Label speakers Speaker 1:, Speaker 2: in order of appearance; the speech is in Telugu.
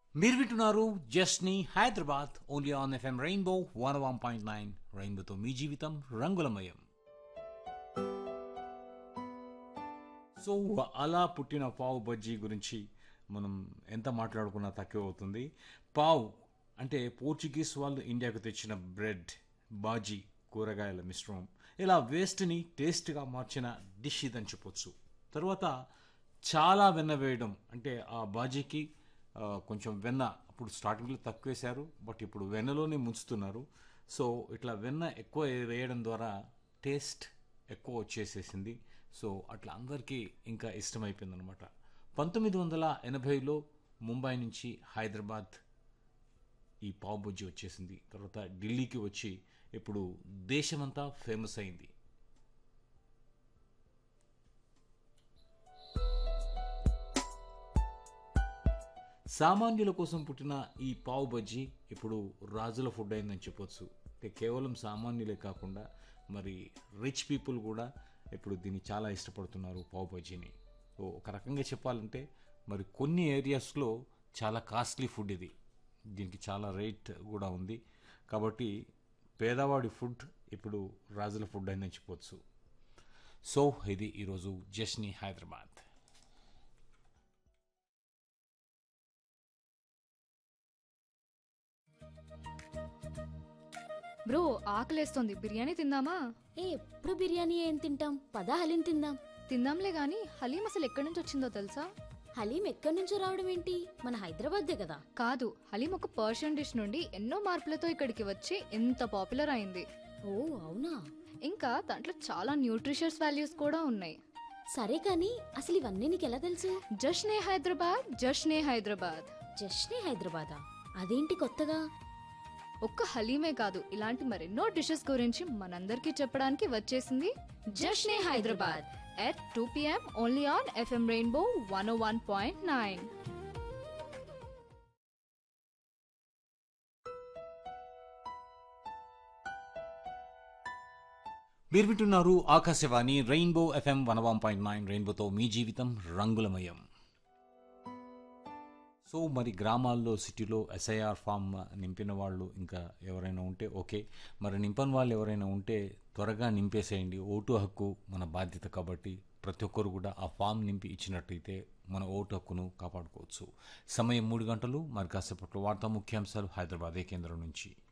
Speaker 1: మీరు వింటున్నారు Jashne Hyderabad only on F M rainbow one one point nine రెయిన్బోతో మీ జీవితం రంగులమయం సో అలా పుట్టిన పావు బజ్జీ గురించి మనం ఎంత మాట్లాడుకున్నా తక్కువ అవుతుంది పావు అంటే పోర్చుగీస్ వాళ్ళు ఇండియాకు తెచ్చిన బ్రెడ్ బాజీ కూరగాయల మిశ్రమం ఇలా వేస్ట్ని టేస్ట్గా మార్చిన డిష్ ఇదని చెప్పొచ్చు తర్వాత చాలా వెన్న వేయడం అంటే ఆ బాజీకి ఆ, కొంచెం వెన్న అప్పుడు స్టార్టింగ్లో తక్కువ వేశారు బట్ ఇప్పుడు వెన్నలోనే ముంచుతున్నారు సో ఇట్లా వెన్న ఎక్కువ వేయడం ద్వారా టేస్ట్ ఎక్కువ వచ్చేసేసింది సో అట్లా అందరికీ ఇంకా ఇష్టమైపోయింది అనమాట పంతొమ్మిది వందల ఎనభైలో ముంబై నుంచి హైదరాబాద్ ఈ పావు బుజ్జి వచ్చేసింది తర్వాత ఢిల్లీకి వచ్చి ఇప్పుడు దేశమంతా ఫేమస్ అయింది సామాన్యుల కోసం పుట్టిన ఈ పావు బజ్జీ ఇప్పుడు రాజుల ఫుడ్ అయిందని చెప్పొచ్చు అంటే కేవలం సామాన్యులే కాకుండా మరి రిచ్ పీపుల్ కూడా ఇప్పుడు దీన్ని చాలా ఇష్టపడుతున్నారు పావు బజ్జీని సో ఒక రకంగా చెప్పాలంటే మరి కొన్ని ఏరియాస్లో చాలా కాస్ట్లీ ఫుడ్ ఇది దీనికి చాలా రేట్ కూడా ఉంది కాబట్టి పేదవాడి ఫుడ్ ఇప్పుడు రాజుల ఫుడ్ అయిందని చెప్పొచ్చు సో ఇది ఈరోజు జస్ని హైదరాబాద్
Speaker 2: బ్రో ఆకలేస్తోంది బిర్యానీ తిందామా
Speaker 3: ఏ ఎప్పుడు బిర్యానీ ఏం తింటాం పదా హలీం తిందాం
Speaker 2: తిందాంలే గాని హలీం అసలు ఎక్కడి నుంచి వచ్చిందో తెలుసా
Speaker 3: హలీం ఎక్కడి నుంచో రావడం ఏంటి మన హైదరాబాద్దే కదా
Speaker 2: కాదు హలీం ఒక పర్షియన్ డిష్ నుండి ఎన్నో మార్పులతో ఇక్కడికి వచ్చి ఎంత పాపులర్ అయింది
Speaker 3: ఓ అవునా
Speaker 2: ఇంకా దాంట్లో చాలా న్యూట్రిషియస్ వాల్యూస్ కూడా ఉన్నాయి
Speaker 3: సరే కానీ అసలు ఇవన్నీ నీకు ఎలా తెలుసు
Speaker 2: జష్నే హైదరాబాద్ జష్నే హైదరాబాద్
Speaker 3: జస్ట్నే హైదరాబాదా అదేంటి కొత్తగా
Speaker 2: ఒక్క హలీమే కాదు ఇలాంటి మరెన్నో డిషెస్ గురించి మనందరికీ చెప్పడానికి వచ్చేసింది Jashne Hyderabad at two PM only on F M rainbow one one point nine
Speaker 1: మీరు వింటున్నారు Akashvani rainbow F M one one point nine రెయిన్బోతో మీ జీవితం రంగులమయం సో మరి గ్రామాల్లో సిటీలో ఎస్ఐఆర్ ఫామ్ నింపిన వాళ్ళు ఇంకా ఎవరైనా ఉంటే ఓకే మరి నింపని వాళ్ళు ఎవరైనా ఉంటే త్వరగా నింపేసేయండి ఓటు హక్కు మన బాధ్యత కాబట్టి ప్రతి ఒక్కరు కూడా ఆ ఫామ్ నింపి ఇచ్చినట్టయితే మన ఓటు హక్కును కాపాడుకోవచ్చు సమయం మూడు గంటలు మరి కాసేపట్లో వార్తా ముఖ్యాంశాలు హైదరాబాద్ ఏ కేంద్రం నుంచి